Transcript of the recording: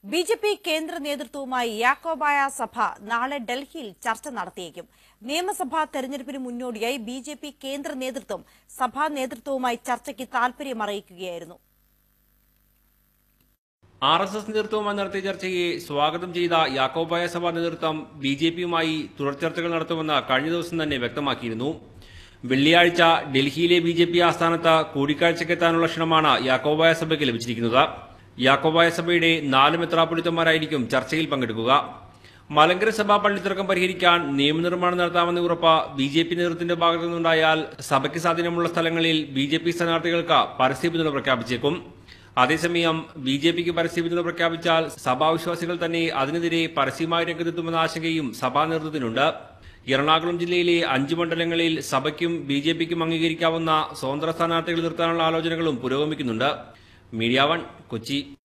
B J P കേന്ദ്ര നേതൃത്വവുമായി യാക്കോബായ സഭ നാളെ ഡൽഹിയിൽ ചർച്ച നടത്തിയേക്കും നിയമസഭാ തെരഞ്ഞെടുപ്പിന് മുന്നോടിയായി ബി ജെ പി കേന്ദ്ര നേതൃത്വം സഭാ നേതൃത്വവുമായി ചർച്ചയ്ക്ക് താൽപര്യം അറിയിക്കുകയായിരുന്നു ആർ എസ് എസ് നേതൃത്വവുമായി നടത്തിയ ചർച്ചയെ സ്വാഗതം ചെയ്ത യാക്കോബായ സഭ നേതൃത്വം ബി ജെ പിയുമായി തുടർ ചർച്ചകൾ നടത്തുമെന്ന് കഴിഞ്ഞ ദിവസം തന്നെ വ്യക്തമാക്കിയിരുന്നു വെള്ളിയാഴ്ച ഡൽഹിയിലെ ബി ജെ പി ആസ്ഥാനത്ത് കൂടിക്കാഴ്ചയ്ക്കെത്താനുള്ള ക്ഷണമാണ് യാക്കോബായ സഭയ്ക്ക് ലഭിച്ചിരിക്കുന്നത് യാക്കോബായ സഭയുടെ നാല് മെത്രാപ്പൊലിത്തന്മാരായിരിക്കും ചർച്ചയിൽ പങ്കെടുക്കുക മലങ്കര സഭാ പള്ളിത്തർക്കം പരിഹരിക്കാൻ നിയമനിർമ്മാണം നടത്താമെന്ന ഉറപ്പ് ബി ജെ പി നേതൃത്വത്തിന്റെ ഭാഗത്തു നിന്നുണ്ടായാൽ സഭയ്ക്ക് സ്വാധീനമുള്ള സ്ഥലങ്ങളിൽ ബി ജെ പി സ്ഥാനാർത്ഥികൾക്ക് പരസ്യ പിന്തുണ പ്രഖ്യാപിച്ചേക്കും അതേസമയം ബി ജെ പിക്ക് പരസ്യ പിന്തുണ പ്രഖ്യാപിച്ചാൽ സഭാവിശ്വാസികൾ തന്നെ അതിനെതിരെ പരസ്യമായി രംഗത്തെത്തുമെന്ന ആശങ്കയും സഭാ നേതൃത്വത്തിനുണ്ട് എറണാകുളം ജില്ലയിലെ അഞ്ച് മണ്ഡലങ്ങളിൽ സഭയ്ക്കും ബി ജെ പിക്കും അംഗീകരിക്കാവുന്ന സ്വതന്ത്ര സ്ഥാനാർത്ഥികൾ നിർത്താനുള്ള ആലോചനകളും പുരോഗമിക്കുന്നുണ്ട് മീഡിയ വൺ കൊച്ചി